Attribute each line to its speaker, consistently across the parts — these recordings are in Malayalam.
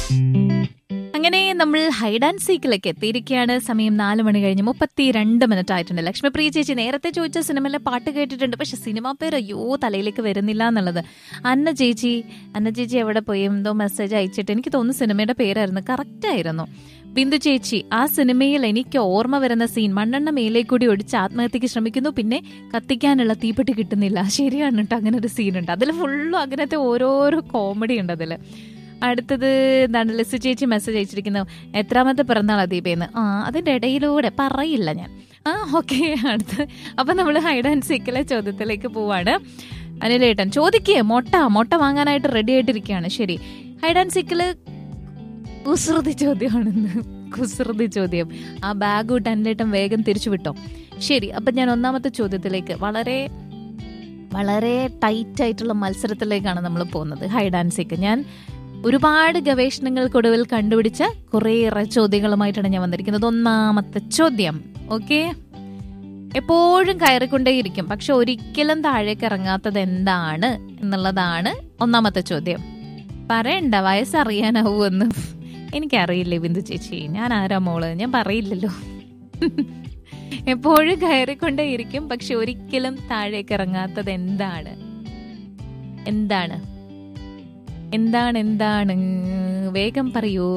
Speaker 1: അങ്ങനെ നമ്മൾ ഹൈഡ് ആൻഡ് സീക്കിലേക്ക് എത്തിയിരിക്കുകയാണ് സമയം നാല് മണി കഴിഞ്ഞ് മുപ്പത്തി രണ്ട് മിനിറ്റ് ആയിട്ടുണ്ട് ലക്ഷ്മിപ്രിയ ചേച്ചി നേരത്തെ ചോദിച്ച സിനിമയിലെ പാട്ട് കേട്ടിട്ടുണ്ട് പക്ഷെ സിനിമ പേര് അയ്യോ തലയിലേക്ക് വരുന്നില്ല എന്നുള്ളത് അന്ന ചേച്ചി അന്ന ചേച്ചി എവിടെ പോയി എന്തോ മെസ്സേജ് അയച്ചിട്ട് എനിക്ക് തോന്നുന്നു സിനിമയുടെ പേരായിരുന്നു കറക്റ്റ് ആയിരുന്നു ബിന്ദു ചേച്ചി ആ സിനിമയിൽ എനിക്ക് ഓർമ്മ വരുന്ന സീൻ മണ്ണെണ്ണ മേലെ കൂടി ഒടിച്ച് ആത്മഹത്യക്ക് ശ്രമിക്കുന്നു പിന്നെ കത്തിക്കാനുള്ള തീപ്പെട്ടി കിട്ടുന്നില്ല ശരിയാണ് കേട്ടോ അങ്ങനെ ഒരു സീനുണ്ട് അതിൽ ഫുള്ളും അങ്ങനത്തെ ഓരോരോ കോമഡി ഉണ്ട് അതിൽ അടുത്തത് എന്താണ് ലിസു ചേച്ചി മെസ്സേജ് അയച്ചിരിക്കുന്നു എത്രാമത്തെ പിറന്നാൾ ദീപേന്ന് ആ അതിന്റെ ഇടയിലൂടെ പറയില്ല ഞാൻ ആ ഓക്കെ അടുത്ത് അപ്പൊ നമ്മൾ ഹൈഡ് ആൻഡ് സീക്കിലെ ചോദ്യത്തിലേക്ക് പോവാണ് അനിലേട്ടൻ ചോദിക്കേ മൊട്ട മൊട്ട വാങ്ങാനായിട്ട് റെഡി ആയിട്ടിരിക്കുകയാണ് ശരി ഹൈഡ് ആൻഡ് സീക്കില് കുസൃതി ചോദ്യമാണെന്ന് കുസൃതി ചോദ്യം ആ ബാഗ് വിട്ട് അനിലേട്ടൻ വേഗം തിരിച്ചു വിട്ടോ ശരി അപ്പൊ ഞാൻ ഒന്നാമത്തെ ചോദ്യത്തിലേക്ക് വളരെ വളരെ ടൈറ്റ് ആയിട്ടുള്ള മത്സരത്തിലേക്കാണ് നമ്മൾ പോകുന്നത് ഹൈഡ് ആൻഡ് സീക്ക് ഞാൻ ഒരുപാട് ഗവേഷണങ്ങൾക്കൊടുവിൽ കണ്ടുപിടിച്ച കുറേയേറെ ചോദ്യങ്ങളുമായിട്ടാണ് ഞാൻ വന്നിരിക്കുന്നത് ഒന്നാമത്തെ ചോദ്യം ഓക്കെ എപ്പോഴും കയറിക്കൊണ്ടേയിരിക്കും പക്ഷെ ഒരിക്കലും താഴേക്ക് ഇറങ്ങാത്തത് എന്താണ് എന്നുള്ളതാണ് ഒന്നാമത്തെ ചോദ്യം പറയണ്ട വയസ്സറിയാനാവുമെന്ന് എനിക്കറിയില്ലേ ബിന്ദു ചേച്ചി ഞാൻ ആരാ മോള് ഞാൻ പറയില്ലല്ലോ എപ്പോഴും കയറിക്കൊണ്ടേയിരിക്കും പക്ഷെ ഒരിക്കലും താഴേക്ക് ഇറങ്ങാത്തത് എന്താണ് എന്താണ് എന്താണ് എന്താണ് വേഗം പറയൂ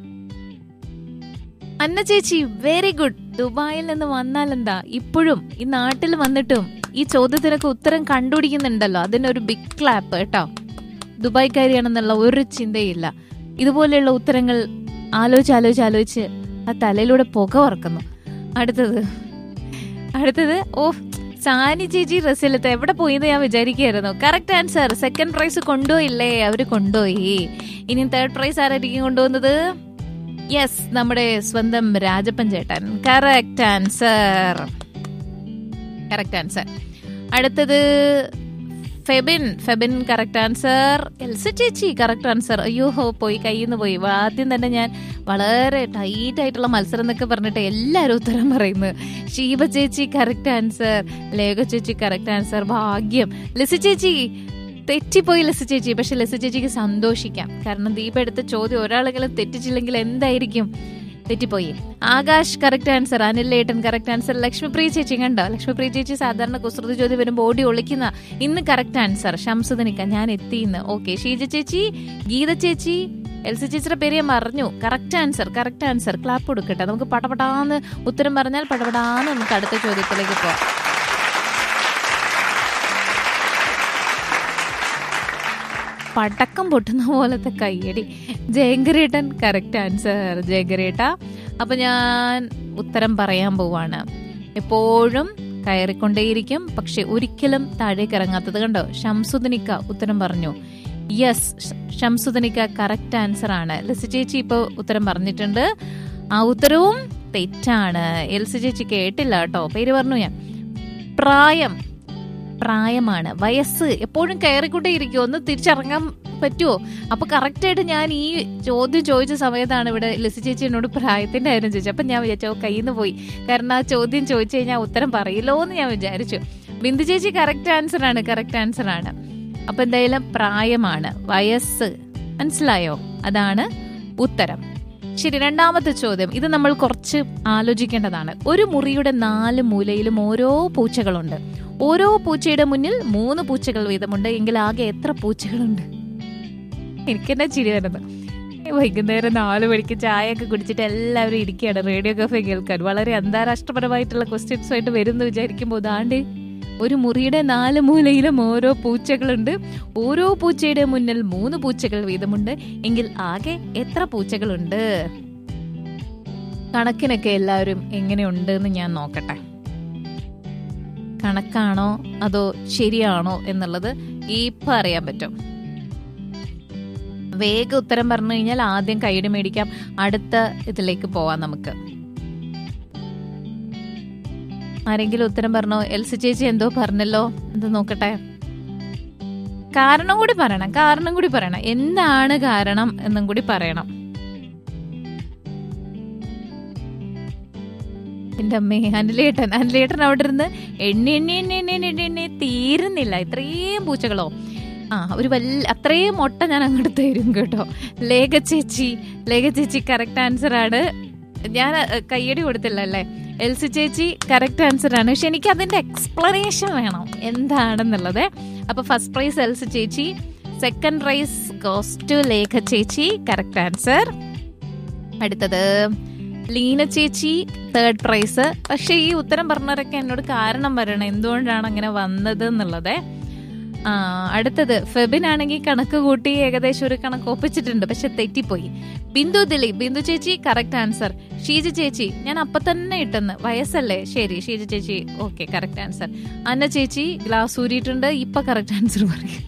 Speaker 1: അന്ന ചേച്ചി വെരി ഗുഡ് ദുബായിൽ നിന്ന് വന്നാൽ എന്താ ഇപ്പോഴും ഈ നാട്ടിൽ വന്നിട്ടും ഈ ചോദ്യത്തിനൊക്കെ ഉത്തരം കണ്ടുപിടിക്കുന്നുണ്ടല്ലോ അതിനൊരു ബിഗ് ക്ലാപ്പ് കേട്ടോ ദുബായ്ക്കാരിയാണെന്നുള്ള ഒരു ചിന്തയില്ല ഇതുപോലെയുള്ള ഉത്തരങ്ങൾ ആലോചിച്ച് ആലോചിച്ച് ആലോചിച്ച് ആ തലയിലൂടെ പുക വറക്കുന്നു അടുത്തത് അടുത്തത് ഓ സാനി ചേച്ചി ഡ്രസ്സിലത്തെ എവിടെ പോയിന്ന് ഞാൻ വിചാരിക്കുകയായിരുന്നു കറക്റ്റ് ആൻസർ സെക്കൻഡ് പ്രൈസ് കൊണ്ടുപോയില്ലേ അവര് കൊണ്ടുപോയി ഇനി തേർഡ് പ്രൈസ് ആരായിരിക്കും കൊണ്ടുപോകുന്നത് യെസ് നമ്മുടെ സ്വന്തം രാജപ്പൻ ചേട്ടൻ കറക്റ്റ് ആൻസർ കറക്റ്റ് ആൻസർ അടുത്തത് ഫെബിൻ ഫെബിൻ കറക്റ്റ് ആൻസർ എൽസ ചേച്ചി കറക്റ്റ് ആൻസർ അയ്യോ ഹോ പോയി കയ്യിൽ നിന്ന് പോയി ആദ്യം തന്നെ ഞാൻ വളരെ ടൈറ്റ് ആയിട്ടുള്ള മത്സരം എന്നൊക്കെ പറഞ്ഞിട്ട് എല്ലാവരും ഉത്തരം പറയുന്നു ഷീബ ചേച്ചി കറക്റ്റ് ആൻസർ ലേഖ ചേച്ചി കറക്റ്റ് ആൻസർ ഭാഗ്യം ലിസി ചേച്ചി തെറ്റിപ്പോയി ലിസി ചേച്ചി പക്ഷെ ലിസി ചേച്ചിക്ക് സന്തോഷിക്കാം കാരണം ദീപ എടുത്ത ചോദ്യം ഒരാളെങ്കിലും തെറ്റിച്ചില്ലെങ്കിൽ എന്തായിരിക്കും തെറ്റിപ്പോയി ആകാശ് കറക്റ്റ് ആൻസർ അനിലേട്ടൻ കറക്റ്റ് ആൻസർ ലക്ഷ്മിപ്രിയ ചേച്ചി കണ്ടോ ലക്ഷ്മിപ്രിയ ചേച്ചി സാധാരണ കുസൃതി ചോദ്യം വരുമ്പോൾ ഓടി ഒളിക്കുന്ന ഇന്ന് കറക്റ്റ് ആൻസർ ഷംസുദനിക്ക ഞാൻ എത്തിയിന്ന് ഓക്കെ ഷീജ ചേച്ചി ഗീത ചേച്ചി എൽസി ചേച്ചിയുടെ പേര് ഞാൻ പറഞ്ഞു correct answer correct answer clap കൊടുക്കട്ടെ നമുക്ക് പടപടാന്ന് ഉത്തരം പറഞ്ഞാൽ പടപടാന്ന് നമുക്ക് അടുത്ത ചോദ്യത്തിലേക്ക് പോവാം പടക്കം പൊട്ടുന്ന പോലത്തെ കയ്യടി ജയങ്കരേട്ടൻ കറക്റ്റ് ആൻസർ ജയങ്കരേട്ട അപ്പൊ ഞാൻ ഉത്തരം പറയാൻ പോവാണ് എപ്പോഴും കയറിക്കൊണ്ടേയിരിക്കും പക്ഷെ ഒരിക്കലും താഴേക്ക് ഇറങ്ങാത്തത് കണ്ടോ ഷംസുദനിക്ക ഉത്തരം പറഞ്ഞു യെസ് ഷംസുദനിക്ക കറക്റ്റ് ആൻസർ ആണ് ലിസി ചേച്ചി ഇപ്പൊ ഉത്തരം പറഞ്ഞിട്ടുണ്ട് ആ ഉത്തരവും തെറ്റാണ് എൽസി ചേച്ചി കേട്ടില്ല കേട്ടോ പേര് പറഞ്ഞു ഞാൻ പ്രായം പ്രായമാണ് വയസ്സ് എപ്പോഴും കയറിക്കൊണ്ടേ ഇരിക്കും ഒന്ന് തിരിച്ചിറങ്ങാൻ പറ്റുമോ അപ്പൊ കറക്റ്റ് ആയിട്ട് ഞാൻ ഈ ചോദ്യം ചോദിച്ച സമയത്താണ് ഇവിടെ ലിസി ചേച്ചി എന്നോട് പ്രായത്തിന്റെ കാര്യം ചോദിച്ചത് അപ്പൊ ഞാൻ വിചാരിച്ചു കയ്യിൽ നിന്ന് പോയി കാരണം ആ ചോദ്യം ചോദിച്ചു കഴിഞ്ഞാൽ ഉത്തരം പറയില്ലോ എന്ന് ഞാൻ വിചാരിച്ചു ബിന്ദു ചേച്ചി കറക്റ്റ് ആൻസർ ആണ് കറക്റ്റ് ആൻസർ ആണ് അപ്പൊ എന്തായാലും പ്രായമാണ് വയസ്സ് മനസ്സിലായോ അതാണ് ഉത്തരം ശരി രണ്ടാമത്തെ ചോദ്യം ഇത് നമ്മൾ കുറച്ച് ആലോചിക്കേണ്ടതാണ് ഒരു മുറിയുടെ നാല് മൂലയിലും ഓരോ പൂച്ചകളുണ്ട് ഓരോ പൂച്ചയുടെ മുന്നിൽ മൂന്ന് പൂച്ചകൾ വീതമുണ്ട് എങ്കിൽ ആകെ എത്ര പൂച്ചകളുണ്ട് എനിക്കെന്നെ ചിരി വരുന്നത് വൈകുന്നേരം നാല് മണിക്ക് ചായ ഒക്കെ കുടിച്ചിട്ട് എല്ലാവരും ഇരിക്കുകയാണ് റേഡിയോ കഫേ കേൾക്കാൻ വളരെ അന്താരാഷ്ട്രപരമായിട്ടുള്ള ക്വസ്റ്റ്യൻസ് ആയിട്ട് വരുന്നു വിചാരിക്കുമ്പോൾ ദാണ്ട് ഒരു മുറിയുടെ നാല് മൂലയിലും ഓരോ പൂച്ചകളുണ്ട് ഓരോ പൂച്ചയുടെ മുന്നിൽ മൂന്ന് പൂച്ചകൾ വീതമുണ്ട് എങ്കിൽ ആകെ എത്ര പൂച്ചകളുണ്ട് കണക്കിനൊക്കെ എല്ലാവരും എങ്ങനെയുണ്ട് എന്ന് ഞാൻ നോക്കട്ടെ കണക്കാണോ അതോ ശരിയാണോ എന്നുള്ളത് ഇപ്പൊ അറിയാൻ പറ്റും വേഗം ഉത്തരം പറഞ്ഞു കഴിഞ്ഞാൽ ആദ്യം കൈയ്യടി മേടിക്കാം അടുത്ത ഇതിലേക്ക് പോവാം നമുക്ക് ആരെങ്കിലും ഉത്തരം പറഞ്ഞോ എൽസി ചേച്ചി എന്തോ പറഞ്ഞല്ലോ എന്താ നോക്കട്ടെ കാരണം കൂടി പറയണം കാരണം കൂടി പറയണം എന്താണ് കാരണം എന്നും കൂടി പറയണം എന്റെ അമ്മേ അനിലേട്ടൻ അനിലേട്ടൻ അവിടെ ഇരുന്ന് എണ്ണി എണ്ണി എണ്ണി എണ്ണി എണ്ണി എണ്ണി എണ്ണി തീരുന്നില്ല ഇത്രയും പൂച്ചകളോ ആ ഒരു വലിയ അത്രയും മുട്ട ഞാൻ അങ്ങോട്ട് തരും കേട്ടോ ലേഖ ചേച്ചി ലേഖ ചേച്ചി കറക്റ്റ് ആൻസർ ആണ് ഞാൻ അഹ്, കയ്യടി കൊടുത്തില്ല അല്ലേ എൽസി ചേച്ചി കറക്റ്റ് ആൻസർ ആണ് പക്ഷെ എനിക്ക് അതിന്റെ എക്സ്പ്ലനേഷൻ വേണം എന്താണെന്നുള്ളത് അപ്പൊ ഫസ്റ്റ് പ്രൈസ് എൽസി ചേച്ചി സെക്കൻഡ് പ്രൈസ് ഗോസ്റ്റ് ലേഖ ചേച്ചി കറക്റ്റ് ആൻസർ അടുത്തത് ലീന ചേച്ചി തേർഡ് പ്രൈസ് പക്ഷെ ഈ ഉത്തരം പറഞ്ഞവരൊക്കെ എന്നോട് കാരണം പറയണം എന്തുകൊണ്ടാണ് അങ്ങനെ വന്നത് എന്നുള്ളത് ആ അടുത്തത് ഫെബിൻ ആണെങ്കിൽ കണക്ക് കൂട്ടി ഏകദേശം ഒരു കണക്ക് ഒപ്പിച്ചിട്ടുണ്ട് പക്ഷെ തെറ്റിപ്പോയി ബിന്ദു ദിലീപ് ബിന്ദു ചേച്ചി കറക്റ്റ് ആൻസർ ഷീജ ചേച്ചി ഞാൻ അപ്പൊ തന്നെ ഇട്ടെന്ന് വയസ്സല്ലേ ശരി ഷീജ ചേച്ചി ഓക്കെ കറക്റ്റ് ആൻസർ അന്ന ചേച്ചി ഗ്ലാസ് ഊരിയിട്ടുണ്ട് ഇപ്പൊ കറക്റ്റ് ആൻസർ പറയും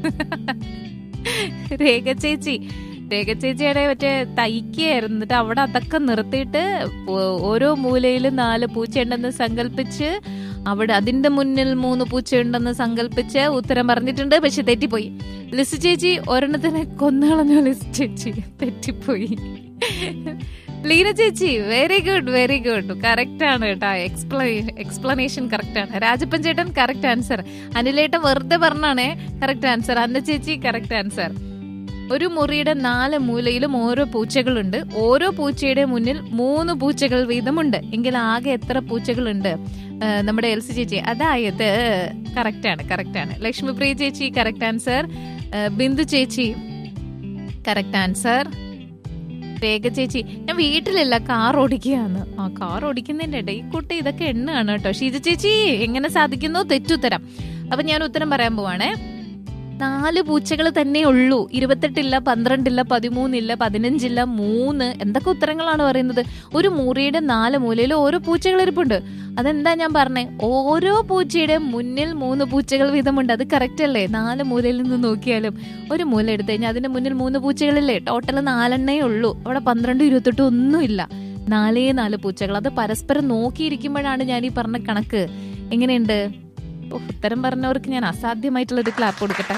Speaker 1: രേഖ ചേച്ചി രേഖ ചേച്ചിയുടെ മറ്റേ തയ്ക്കായിരുന്നു എന്നിട്ട് അവിടെ അതൊക്കെ നിർത്തിയിട്ട് ഓ- ഓരോ മൂലയിലും നാല് പൂച്ചയുണ്ടെന്ന് സങ്കല്പിച്ച് അവിടെ അതിന്റെ മുന്നിൽ മൂന്ന് പൂച്ചയുണ്ടെന്ന് സങ്കല്പിച്ച് ഉത്തരം പറഞ്ഞിട്ടുണ്ട് പക്ഷെ തെറ്റിപ്പോയി ലിസ് ചേച്ചി ഒരെണ്ണത്തിനെ കൊന്നുകളഞ്ഞു ലിസ് ചേച്ചി തെറ്റിപ്പോയി ലീന ചേച്ചി very good very good correct ആണ് കേട്ടോ എക്സ്പ്ലനേഷൻ കറക്റ്റ് ആണ് രാജപ്പൻ ചേട്ടൻ കറക്റ്റ് ആൻസർ അനിലേട്ടൻ വെറുതെ പറഞ്ഞാണേ കറക്റ്റ് ആൻസർ അന്ന ചേച്ചി കറക്റ്റ് ആൻസർ ഒരു മുറിയുടെ നാല് മൂലയിലും ഓരോ പൂച്ചകളുണ്ട് ഓരോ പൂച്ചയുടെ മുന്നിൽ മൂന്ന് പൂച്ചകൾ വീതമുണ്ട് എങ്കിൽ ആകെ എത്ര പൂച്ചകളുണ്ട് ആ, നമ്മുടെ എൽസി ചേച്ചി അതായത് കറക്റ്റ് ആണ് കറക്റ്റ് ആണ് ലക്ഷ്മിപ്രിയ ചേച്ചി കറക്റ്റ് ആൻസർ ആ, ബിന്ദു ചേച്ചി കറക്റ്റ് ആൻസർ രേഖ ചേച്ചി ഞാൻ വീട്ടിലല്ല കാർ ഓടിക്കുകയാണ് ആ കാർ ഓടിക്കുന്നതിന്റെ ഇടയിൽ കുട്ടി ഇതൊക്കെ എണ്ണാണ് കേട്ടോ ഷീജ ചേച്ചി എങ്ങനെ സാധിക്കുന്നു തെറ്റുത്തരം അപ്പൊ ഞാൻ ഉത്തരം പറയാൻ പോവാണേ നാല് പൂച്ചകൾ തന്നെ ഉള്ളൂ ഇരുപത്തെട്ടില്ല പന്ത്രണ്ടില്ല പതിമൂന്നില്ല പതിനഞ്ചില്ല മൂന്ന് എന്തൊക്കെ ഉത്തരങ്ങളാണ് പറയുന്നത് ഒരു മുറിയുടെ നാല് മൂലയിൽ ഓരോ പൂച്ചകൾ ഇരിപ്പുണ്ട് അതെന്താ ഞാൻ പറഞ്ഞേ ഓരോ പൂച്ചയുടെ മുന്നിൽ മൂന്ന് പൂച്ചകൾ വീതമുണ്ട് അത് കറക്റ്റ് അല്ലേ നാല് മൂലയിൽ നിന്ന് നോക്കിയാലും ഒരു മൂല എടുത്തു കഴിഞ്ഞാൽ അതിന്റെ മുന്നിൽ മൂന്ന് പൂച്ചകളില്ലേ ടോട്ടൽ നാലെണ്ണേ ഉള്ളൂ അവിടെ പന്ത്രണ്ട് ഇരുപത്തെട്ട് ഒന്നുമില്ല നാലേ നാല് പൂച്ചകൾ അത് പരസ്പരം നോക്കിയിരിക്കുമ്പോഴാണ് ഞാൻ ഈ പറഞ്ഞ കണക്ക് എങ്ങനെയുണ്ട് ഓ, ഉത്തരം പറഞ്ഞവർക്ക് ഞാൻ അസാധ്യമായിട്ടുള്ള ഒരു ക്ലാപ്പ് കൊടുക്കട്ടെ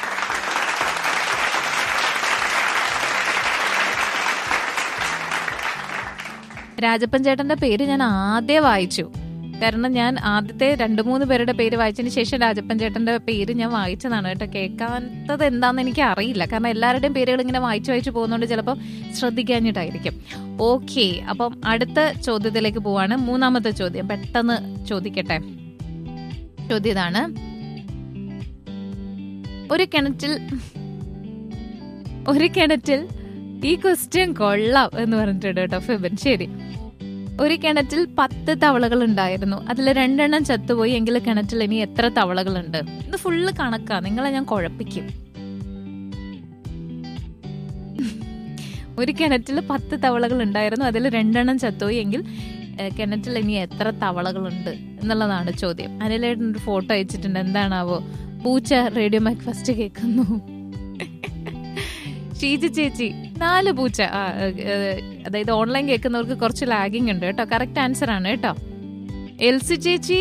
Speaker 1: രാജപ്പൻ ചേട്ടന്റെ പേര് ഞാൻ ആദ്യം വായിച്ചു കാരണം ഞാൻ ആദ്യത്തെ രണ്ടു മൂന്ന് പേരുടെ പേര് വായിച്ചതിന് ശേഷം രാജപ്പൻ ചേട്ടന്റെ പേര് ഞാൻ വായിച്ചതാണ് കേട്ടോ കേൾക്കാത്തത് എന്താന്ന് എനിക്ക് അറിയില്ല കാരണം എല്ലാവരുടെയും പേരുകൾ ഇങ്ങനെ വായിച്ചു വായിച്ചു പോകുന്നതുകൊണ്ട് ചിലപ്പം ശ്രദ്ധിക്കാഞ്ഞിട്ടായിരിക്കും ഓക്കെ അപ്പം അടുത്ത ചോദ്യത്തിലേക്ക് പോവാണ് മൂന്നാമത്തെ ചോദ്യം പെട്ടെന്ന് ചോദിക്കട്ടെ ചോദ്യം ഇതാണ് ഒരു കിണറ്റിൽ ഒരു കിണറ്റിൽ ഈ ക്വസ്റ്റ്യൻ കൊള്ളാം എന്ന് പറഞ്ഞിട്ടുണ്ട് കേട്ടോ ഫിബൻ ശരി ഒരു കിണറ്റിൽ പത്ത് തവളകൾ ഉണ്ടായിരുന്നു അതിൽ രണ്ടെണ്ണം ചത്തുപോയി എങ്കിൽ കിണറ്റിൽ ഇനി എത്ര തവളകളുണ്ട് ഇത് ഫുള്ള് കണക്കാ നിങ്ങളെ ഞാൻ കുഴപ്പിക്കും ഒരു കിണറ്റിൽ പത്ത് തവളകൾ ഉണ്ടായിരുന്നു അതിൽ രണ്ടെണ്ണം ചത്തുപോയി എങ്കിൽ ഏഹ്, കിണറ്റിൽ ഇനി എത്ര തവളകളുണ്ട് എന്നുള്ളതാണ് ചോദ്യം അനിലേട്ടൻ ഒരു ഫോട്ടോ അയച്ചിട്ടുണ്ട് എന്താണാവോ പൂച്ച റേഡിയോ മൈക്ക് ഫസ്റ്റ് കേൾക്കുന്നു ഷീജ ചേച്ചി നാല് പൂച്ച ആ, ഏഹ്, ഏഹ്, അതായത് ഓൺലൈൻ കേൾക്കുന്നവർക്ക് കുറച്ച് ലാഗിങ് ഉണ്ട് കേട്ടോ കറക്റ്റ് ആൻസർ ആണ് കേട്ടോ എൽസി ചേച്ചി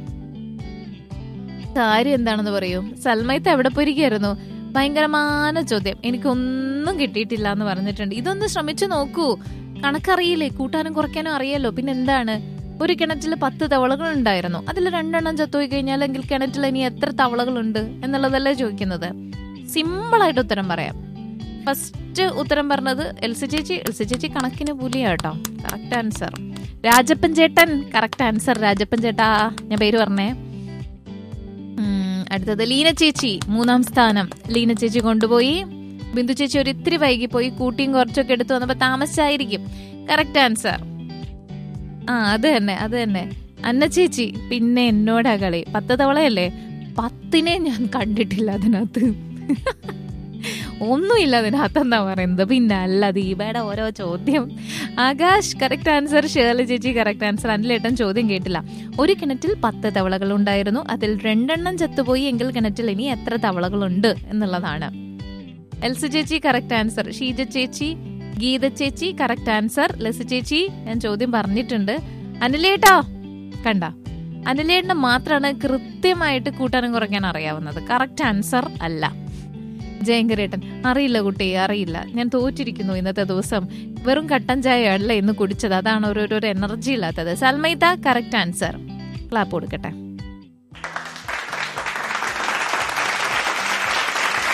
Speaker 1: കാര്യം എന്താണെന്ന് പറയൂ സൽമയത്ത് എവിടെ പോയിരിക്കായിരുന്നു ഭയങ്കരமான ചോദ്യം എനിക്കൊന്നും കിട്ടിയിട്ടില്ല എന്ന് പറഞ്ഞിട്ടുണ്ട് ഇതൊന്ന് ശ്രമിച്ചു നോക്കൂ കണക്കറിയില്ലേ കൂട്ടാനും കുറയ്ക്കാനും അറിയാലോ പിന്നെ എന്താണ് ഒരു കിണറ്റിൽ പത്ത് തവളകൾ ഉണ്ടായിരുന്നു അതിൽ രണ്ടെണ്ണം ചത്തുപോയി കഴിഞ്ഞാൽ എങ്കിൽ കിണറ്റിൽ ഇനി എത്ര തവളകളുണ്ട് എന്നുള്ളതല്ലേ ചോദിക്കുന്നത് സിമ്പിൾ ആയിട്ട് ഉത്തരം പറയാം ഫസ്റ്റ് ഉത്തരം പറഞ്ഞത് എൽസി ചേച്ചി എൽസി ചേച്ചി കണക്കിന് പുലിയാ കേട്ടോ കറക്റ്റ് ആൻസർ രാജപ്പൻ ചേട്ടൻ കറക്റ്റ് ആൻസർ രാജപ്പൻ ചേട്ടാ ഞാൻ പേര് പറഞ്ഞേ ഉം, അടുത്തത് ലീന ചേച്ചി മൂന്നാം സ്ഥാനം ലീന ചേച്ചി കൊണ്ടുപോയി ബിന്ദു ചേച്ചി ഒരു ഇത്തിരി വൈകി പോയി കൂട്ടിയും കുറച്ചൊക്കെ എടുത്തു വന്നപ്പോ താമസിച്ചായിരിക്കും കറക്റ്റ് ആൻസർ ആ അത് തന്നെ അത് തന്നെ അന്ന ചേച്ചി പിന്നെ എന്നോടാ കളി പത്ത് തവളയല്ലേ പത്തിനെ ഞാൻ കണ്ടിട്ടില്ല അതിനകത്ത് ഒന്നുമില്ല അതിനകത്ത് എന്നാ പറയുന്നത് പിന്നെ അല്ല ദീപയുടെ ഓരോ ചോദ്യം ആകാശ് കറക്റ്റ് ആൻസർ ഷേർലി ചേച്ചി കറക്റ്റ് ആൻസർ അനിലേട്ടൻ ചോദ്യം കേട്ടില്ല ഒരു കിണറ്റിൽ പത്ത് തവളകൾ ഉണ്ടായിരുന്നു അതിൽ രണ്ടെണ്ണം ചത്തുപോയി എങ്കിൽ കിണറ്റിൽ ഇനി എത്ര തവളകളുണ്ട് എന്നുള്ളതാണ് എൽസി ചേച്ചി കറക്റ്റ് ആൻസർ ഷീജ ചേച്ചി ഗീത ചേച്ചി കറക്റ്റ് ആൻസർ ലസി ചേച്ചി ഞാൻ ചോദ്യം പറഞ്ഞിട്ടുണ്ട് അനിലേട്ടാ കണ്ട അനിലേട്ടന് മാത്രമാണ് കൃത്യമായിട്ട് കൂട്ടാനും കുറയ്ക്കാൻ അറിയാവുന്നത് കറക്റ്റ് ആൻസർ അല്ല ജയങ്കരേട്ടൻ അറിയില്ല കുട്ടി അറിയില്ല ഞാൻ തോറ്റിരിക്കുന്നു ഇന്നത്തെ ദിവസം വെറും കട്ടൻ ചായ അല്ല ഇന്ന് കുടിച്ചത് അതാണ് ഓരോരോ എനർജി ഇല്ലാത്തത് സൽമൈത്ത കറക്റ്റ് ആൻസർ ക്ലാപ്പ് കൊടുക്കട്ടെ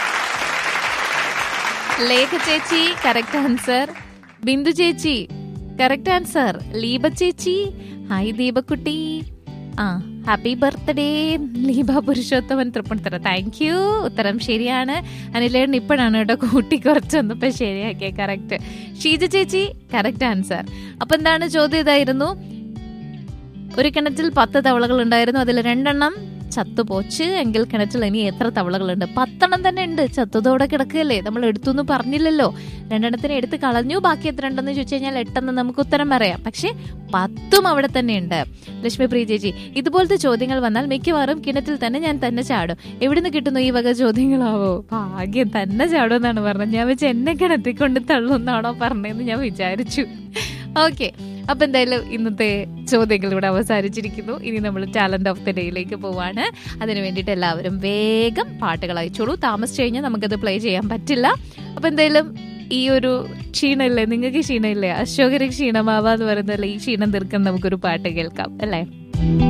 Speaker 1: ലേഖ ചേച്ചി കറക്റ്റ് ആൻസർ ബിന്ദു ചേച്ചി കറക്റ്റ് ആൻസർ ലീബ ചേച്ചി ഹായ് ദീപക്കുട്ടി ആ happy birthday Leeba Purushothaman Thrippunithura thank you ഉത്തരം ശരിയാണ് അനിലേട്ടൻ ഇപ്പോഴാണ് കേട്ടോ കൂട്ടി കുറച്ചൊന്നിപ്പോ ശരിയാക്കിയ കറക്റ്റ് ഷീജ ചേച്ചി കറക്റ്റ് ആൻസർ അപ്പൊ എന്താണ് ചോദ്യം ഇതായിരുന്നു ഒരു കിണറ്റിൽ പത്ത് തവളകൾ ഉണ്ടായിരുന്നു അതിൽ രണ്ടെണ്ണം ചത്തുപോച്ച് എങ്കിൽ കിണറ്റിൽ ഇനി എത്ര തവളകളുണ്ട് പത്തെണ്ണം തന്നെ ഉണ്ട് ചത്തതോടെ കിടക്കുകയല്ലേ നമ്മൾ എടുത്തു പറഞ്ഞില്ലല്ലോ രണ്ടെണ്ണത്തിന് എടുത്ത് കളഞ്ഞു ബാക്കി എത്ര ഉണ്ടെന്ന് ചോദിച്ചു കഴിഞ്ഞാൽ എട്ടെന്ന് നമുക്ക് ഉത്തരം പറയാം പക്ഷെ പത്തും അവിടെ തന്നെ ഉണ്ട് ലക്ഷ്മി പ്രിയ ചേച്ചി ഇതുപോലത്തെ ചോദ്യങ്ങൾ വന്നാൽ മിക്കവാറും കിണറ്റിൽ തന്നെ ഞാൻ തന്നെ ചാടും എവിടുന്ന് കിട്ടുന്നു ഈ വക ചോദ്യങ്ങളാവോ ഭാഗ്യം തന്നെ ചാടും എന്നാണ് പറഞ്ഞത് ഞാൻ വെച്ച് എന്നെ കിണറ്റിൽ കൊണ്ട് തള്ളുന്നാണോ പറഞ്ഞതെന്ന് ഞാൻ വിചാരിച്ചു ഓക്കെ അപ്പൊ എന്തായാലും ഇന്നത്തെ ചോദ്യങ്ങൾ ഇവിടെ അവസാനിച്ചിരിക്കുന്നു ഇനി നമ്മൾ ടാലന്റ് ഓഫ് ദി ഡേയിലേക്ക് പോവാണ് അതിന് വേണ്ടിയിട്ട് എല്ലാവരും വേഗം പാട്ടുകൾ അയച്ചോളൂ താമസിച്ചു കഴിഞ്ഞാൽ നമുക്കത് പ്ലേ ചെയ്യാൻ പറ്റില്ല അപ്പൊ എന്തായാലും ഈ ഒരു ക്ഷീണമില്ലേ നിങ്ങൾക്ക് ക്ഷീണമില്ലേ അശോകന് ക്ഷീണമാവാന്ന് പറയുന്നതല്ലേ ഈ ക്ഷീണം തീർക്കാൻ നമുക്കൊരു പാട്ട് കേൾക്കാം അല്ലേ